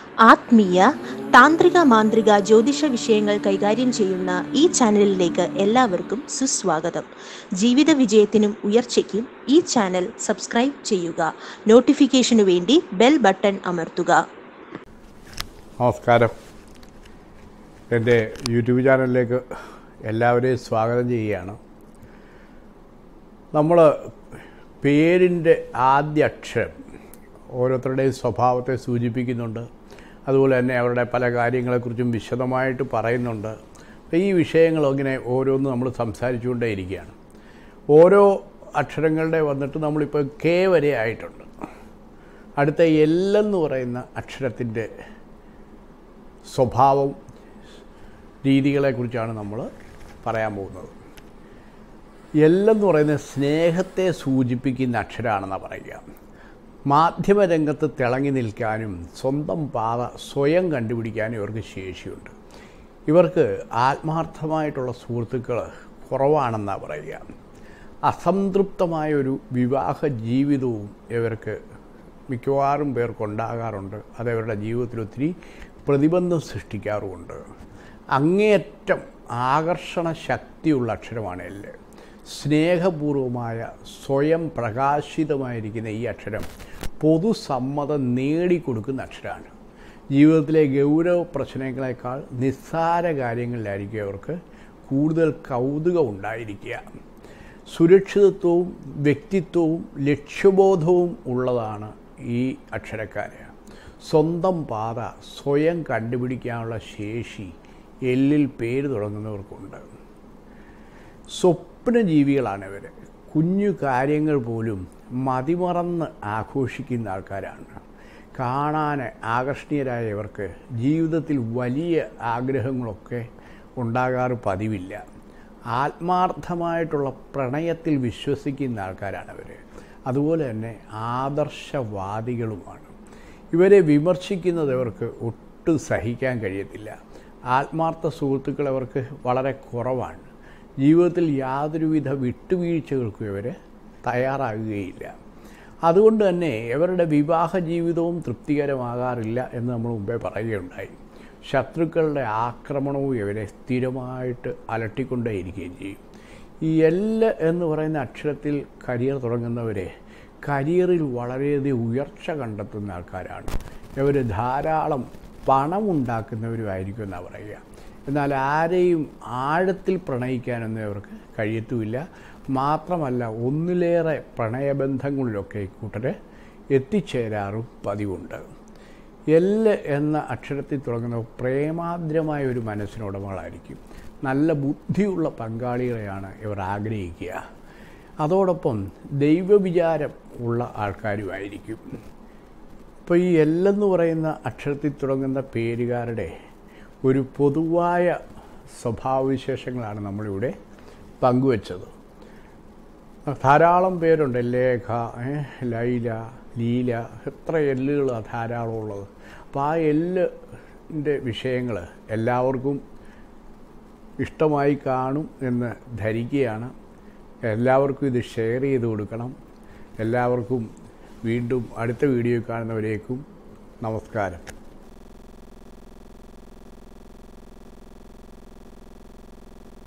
ആത്മീയ താന്ത്രിക മാന്ത്രിക ജ്യോതിഷ വിഷയങ്ങൾ കൈകാര്യം ചെയ്യുന്ന ഈ ചാനലിലേക്ക് എല്ലാവർക്കും സുസ്വാഗതം ജീവിത വിജയത്തിനും ഉയർച്ചയ്ക്കും ഈ ചാനൽ സബ്സ്ക്രൈബ് ചെയ്യുക നോട്ടിഫിക്കേഷനു വേണ്ടി ബെൽ ബട്ടൺ അമർത്തുക നമസ്കാരം എൻ്റെ യൂട്യൂബ് ചാനലിലേക്ക് എല്ലാവരെയും സ്വാഗതം ചെയ്യുകയാണ് നമ്മൾ പേരിൻ്റെ ആദ്യ അക്ഷരം ഓരോരുത്തരുടെയും സ്വഭാവത്തെ സൂചിപ്പിക്കുന്നുണ്ട് അതുപോലെ തന്നെ അവരുടെ പല കാര്യങ്ങളെക്കുറിച്ചും വിശദമായിട്ട് പറയുന്നുണ്ട് അപ്പോൾ ഈ വിഷയങ്ങളും ഇങ്ങനെ ഓരോന്നും നമ്മൾ സംസാരിച്ചുകൊണ്ടേ ഇരിക്കുകയാണ് ഓരോ അക്ഷരങ്ങളുടെ വന്നിട്ട് നമ്മളിപ്പോൾ കെ വരെ ആയിട്ടുണ്ട് അടുത്ത എല്ലെന്ന് പറയുന്ന അക്ഷരത്തിൻ്റെ സ്വഭാവം രീതികളെക്കുറിച്ചാണ് നമ്മൾ പറയാൻ പോകുന്നത് എല്ലെന്ന് പറയുന്നത് സ്നേഹത്തെ സൂചിപ്പിക്കുന്ന അക്ഷരമാണെന്നാണ് പറയുക മാധ്യമരംഗത്ത് തിളങ്ങി നിൽക്കാനും സ്വന്തം പാത സ്വയം കണ്ടുപിടിക്കാനും ഇവർക്ക് ശേഷിയുണ്ട് ഇവർക്ക് ആത്മാർത്ഥമായിട്ടുള്ള സുഹൃത്തുക്കൾ കുറവാണെന്നാണ് പറയുക അസംതൃപ്തമായ ഒരു വിവാഹ ജീവിതവും ഇവർക്ക് മിക്കവാറും പേർക്കുണ്ടാകാറുണ്ട് അത് അവരുടെ ജീവിതത്തിൽ ഒത്തിരി പ്രതിബന്ധം സൃഷ്ടിക്കാറുമുണ്ട് അങ്ങേയറ്റം ആകർഷണ ശക്തിയുള്ള അക്ഷരമാണ് എല്ല് സ്നേഹപൂർവമായ സ്വയം പ്രകാശിതമായിരിക്കുന്ന ഈ അക്ഷരം പൊതുസമ്മതം നേടിക്കൊടുക്കുന്ന അക്ഷരമാണ് ജീവിതത്തിലെ ഗൗരവ പ്രശ്നങ്ങളെക്കാൾ നിസ്സാര കാര്യങ്ങളിലായിരിക്കും അവർക്ക് കൂടുതൽ കൗതുകം ഉണ്ടായിരിക്കുക സുരക്ഷിതത്വവും വ്യക്തിത്വവും ലക്ഷ്യബോധവും ഉള്ളതാണ് ഈ അക്ഷരക്കാർ സ്വന്തം പാത സ്വയം കണ്ടുപിടിക്കാനുള്ള ശേഷി എല്ലിൽ പേര് തുടങ്ങുന്നവർക്കുണ്ട് സ്വപ്നജീവികളാണ് ഇവർ കുഞ്ഞു കാര്യങ്ങൾ പോലും മതിമറന്ന് ആഘോഷിക്കുന്ന ആൾക്കാരാണ് കാണാൻ ആകർഷണീയരായ ഇവർക്ക് ജീവിതത്തിൽ വലിയ ആഗ്രഹങ്ങളൊക്കെ ഉണ്ടാകാറ് പതിവില്ല ആത്മാർത്ഥമായിട്ടുള്ള പ്രണയത്തിൽ വിശ്വസിക്കുന്ന ആൾക്കാരാണ് അവർ അതുപോലെ തന്നെ ആദർശവാദികളുമാണ് ഇവരെ വിമർശിക്കുന്നത് അവർക്ക് ഒട്ടും സഹിക്കാൻ കഴിയത്തില്ല ആത്മാർത്ഥ സുഹൃത്തുക്കൾ അവർക്ക് വളരെ കുറവാണ് ജീവിതത്തിൽ യാതൊരുവിധ വിട്ടുവീഴ്ചകൾക്കും ഇവർ തയ്യാറാകുകയില്ല അതുകൊണ്ട് തന്നെ ഇവരുടെ വിവാഹ ജീവിതവും തൃപ്തികരമാകാറില്ല എന്ന് നമ്മൾ മുമ്പേ പറയുകയുണ്ടായി ശത്രുക്കളുടെ ആക്രമണവും ഇവരെ സ്ഥിരമായിട്ട് അലട്ടിക്കൊണ്ടേയിരിക്കുകയും ചെയ്യും ഈ എല് എന്ന് പറയുന്ന അക്ഷരത്തിൽ കരിയർ തുടങ്ങുന്നവരെ കരിയറിൽ വളരെയധികം ഉയർച്ച കണ്ടെത്തുന്ന ആൾക്കാരാണ് ഇവർ ധാരാളം പണമുണ്ടാക്കുന്നവരുമായിരിക്കും എന്നാണ് പറയുക എന്നാൽ ആരെയും ആഴത്തിൽ പ്രണയിക്കാനൊന്നും അവർക്ക് കഴിയത്തുമില്ല മാത്രമല്ല ഒന്നിലേറെ പ്രണയബന്ധങ്ങളിലൊക്കെ ഇക്കൂട്ടരെ എത്തിച്ചേരാറും പതിവുണ്ട് എല്ല് എന്ന അക്ഷരത്തിൽ തുടങ്ങുന്ന പ്രേമാദ്രമായ ഒരു മനസ്സിനുടമകളായിരിക്കും നല്ല ബുദ്ധിയുള്ള പങ്കാളികളെയാണ് ഇവർ ആഗ്രഹിക്കുക അതോടൊപ്പം ദൈവവിചാരം ഉള്ള ആൾക്കാരുമായിരിക്കും ഇപ്പോൾ ഈ എല്ലെന്ന് പറയുന്ന അക്ഷരത്തിൽ തുടങ്ങുന്ന പേരുകാരുടെ ഒരു പൊതുവായ സ്വഭാവവിശേഷങ്ങളാണ് നമ്മളിവിടെ പങ്കുവച്ചത് ധാരാളം പേരുണ്ട് ലേഖ ലൈല ലീല എത്ര എല്ലുകളാണ് ധാരാളം ഉള്ളത് അപ്പോൾ ആ എല്ലിൻ്റെ വിഷയങ്ങൾ എല്ലാവർക്കും ഇഷ്ടമായി കാണും എന്ന് ധരിക്കുകയാണ് എല്ലാവർക്കും ഇത് ഷെയർ ചെയ്ത് കൊടുക്കണം എല്ലാവർക്കും വീണ്ടും അടുത്ത വീഡിയോ കാണുന്നവരേക്കും നമസ്കാരം